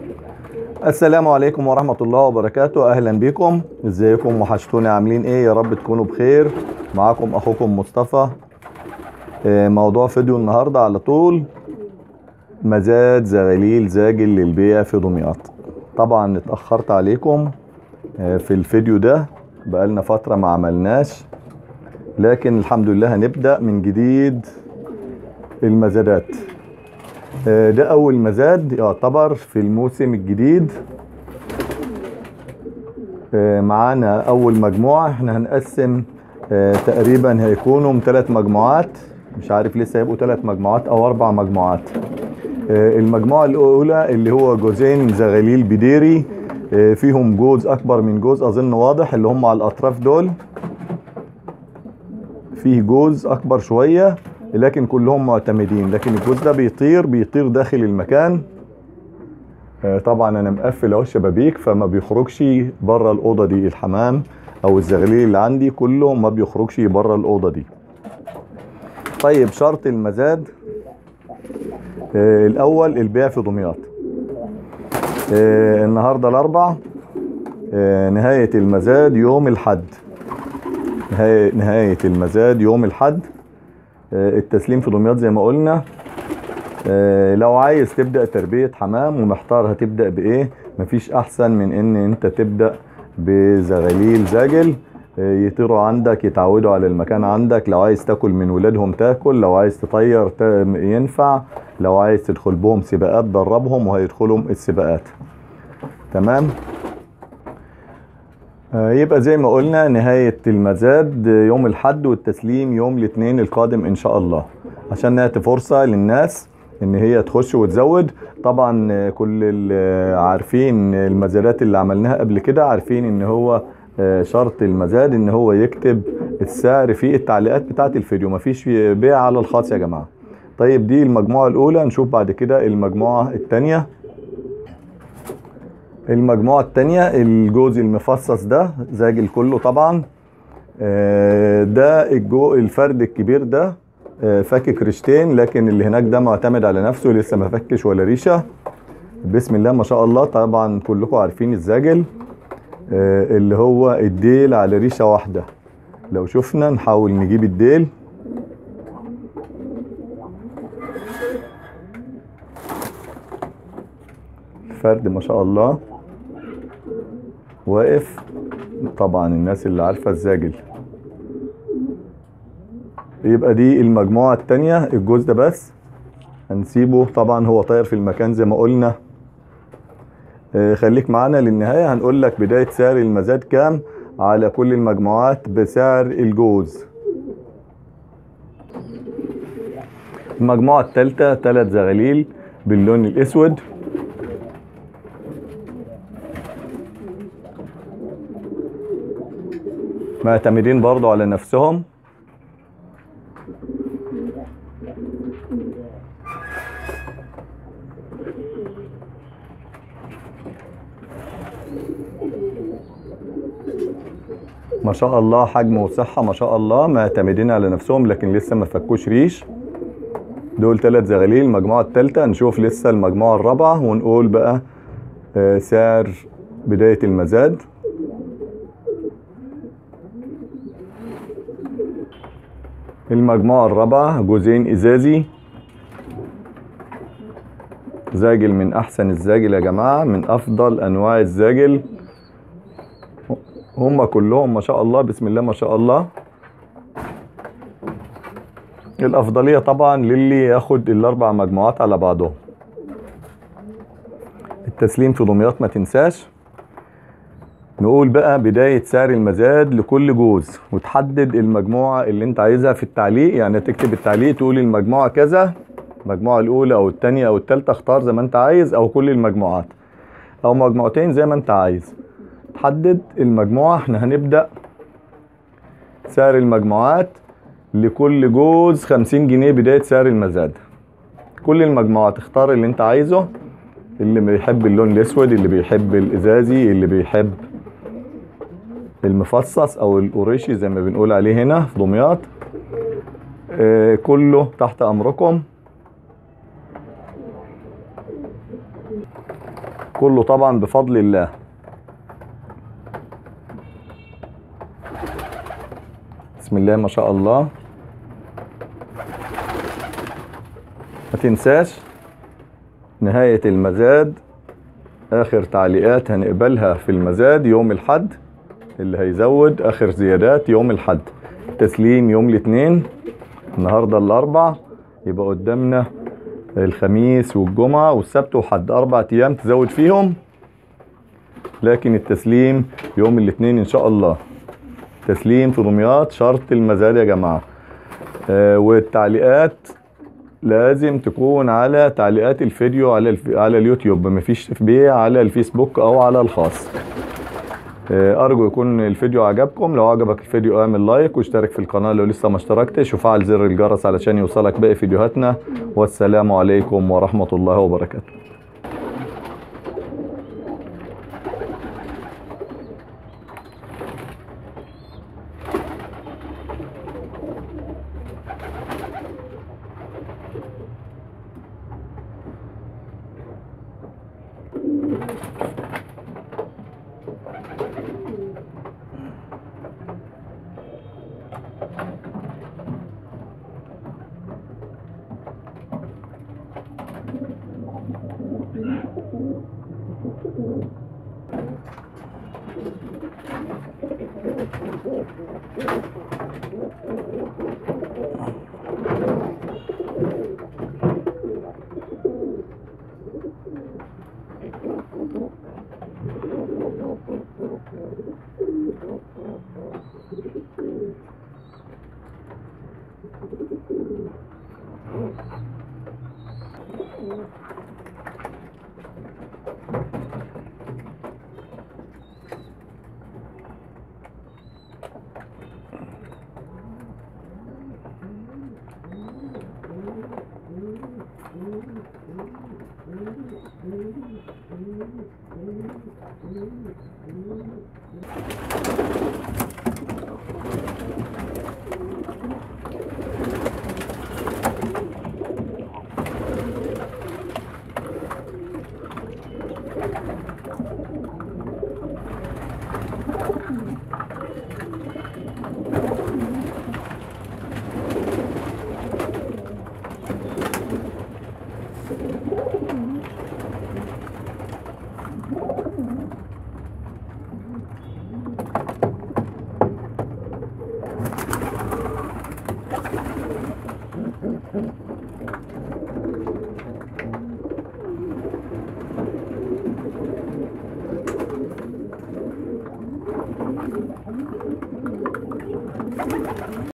السلام عليكم ورحمة الله وبركاته أهلا بكم ازيكم وحشتوني عاملين ايه يا رب تكونوا بخير معاكم أخوكم مصطفى آه، موضوع فيديو النهاردة على طول مزاد زغاليل زاجل للبيع في دمياط طبعا اتأخرت عليكم آه، في الفيديو ده بقالنا فترة ما عملناش لكن الحمد لله هنبدأ من جديد المزادات آه، ده أول مزاد يعتبر في الموسم الجديد آه، معانا أول مجموعة احنا هنقسم آه، تقريبا هيكونوا ثلاث مجموعات مش عارف لسه هيبقوا ثلاث مجموعات أو أربع مجموعات آه، المجموعة الأولى اللي هو جوزين زغاليل بديري آه، فيهم جوز أكبر من جوز أظن واضح اللي هم على الأطراف دول فيه جوز أكبر شوية لكن كلهم معتمدين لكن الجوز ده بيطير بيطير داخل المكان آه، طبعا انا مقفل اهو الشبابيك فما بيخرجش بره الاوضه دي الحمام او الزغليل اللي عندي كله ما بيخرجش بره الاوضه دي طيب شرط المزاد آه، الاول البيع في دمياط آه، النهارده الاربع آه، نهايه المزاد يوم الحد نهايه نهايه المزاد يوم الحد آه، التسليم في دمياط زي ما قلنا آه، لو عايز تبدأ تربية حمام ومحتار هتبدأ بإيه مفيش أحسن من إن أنت تبدأ بزغاليل زاجل آه، يطيروا عندك يتعودوا على المكان عندك لو عايز تاكل من ولادهم تاكل لو عايز تطير تا- ينفع لو عايز تدخل بهم سباقات دربهم وهيدخلهم السباقات تمام آه، يبقى زي ما قلنا نهاية المزاد يوم الحد والتسليم يوم الاثنين القادم ان شاء الله عشان نعطي فرصة للناس ان هي تخش وتزود طبعا آه، كل اللي عارفين المزادات اللي عملناها قبل كده عارفين ان هو آه، شرط المزاد ان هو يكتب السعر في التعليقات بتاعت الفيديو مفيش بيع على الخاص يا جماعة طيب دي المجموعة الاولى نشوف بعد كده المجموعة الثانية المجموعة التانية الجوز المفصص ده زاجل كله طبعا آه، ده الجو الفرد الكبير ده آه، فاكك ريشتين لكن اللي هناك ده معتمد على نفسه لسه ما فكش ولا ريشة بسم الله ما شاء الله طبعا كلكم عارفين الزاجل آه، اللي هو الديل على ريشة واحدة لو شفنا نحاول نجيب الديل فرد ما شاء الله واقف طبعا الناس اللي عارفة الزاجل يبقى دي المجموعة التانية الجوز ده بس هنسيبه طبعا هو طاير في المكان زي ما قلنا آه، خليك معانا للنهاية هنقول لك بداية سعر المزاد كام على كل المجموعات بسعر الجوز المجموعة التالتة تلات زغاليل باللون الاسود معتمدين برضو على نفسهم ما شاء الله حجم وصحة ما شاء الله معتمدين على نفسهم لكن لسه ما فكوش ريش دول ثلاث زغاليل المجموعة الثالثة نشوف لسه المجموعة الرابعة ونقول بقى آه، سعر بداية المزاد المجموعة الرابعة جوزين إزازي زاجل من أحسن الزاجل يا جماعة من أفضل أنواع الزاجل هم كلهم ما شاء الله بسم الله ما شاء الله الأفضلية طبعا للي ياخد الأربع مجموعات على بعضهم التسليم في دمياط ما تنساش نقول بقى بداية سعر المزاد لكل جوز وتحدد المجموعة اللي انت عايزها في التعليق يعني تكتب التعليق تقول المجموعة كذا المجموعة الأولى أو التانية أو التالتة اختار زي ما انت عايز أو كل المجموعات أو مجموعتين زي ما انت عايز تحدد المجموعة احنا هنبدأ سعر المجموعات لكل جوز خمسين جنيه بداية سعر المزاد كل المجموعات اختار اللي انت عايزه اللي بيحب اللون الاسود اللي بيحب الازازي اللي بيحب المفصص او القريشي زي ما بنقول عليه هنا في دمياط آه كله تحت امركم كله طبعا بفضل الله بسم الله ما شاء الله ما تنساش نهاية المزاد آخر تعليقات هنقبلها في المزاد يوم الحد اللي هيزود آخر زيادات يوم الحد تسليم يوم الاثنين النهاردة الأربع يبقى قدامنا الخميس والجمعة والسبت وحد أربع أيام تزود فيهم لكن التسليم يوم الاثنين إن شاء الله تسليم في دمياط شرط المزاد يا جماعة آه والتعليقات لازم تكون على تعليقات الفيديو على الف... على اليوتيوب مفيش بيع على الفيسبوك او على الخاص آه، ارجو يكون الفيديو عجبكم لو عجبك الفيديو اعمل لايك واشترك في القناه لو لسه ما اشتركتش وفعل زر الجرس علشان يوصلك باقي فيديوهاتنا والسلام عليكم ورحمه الله وبركاته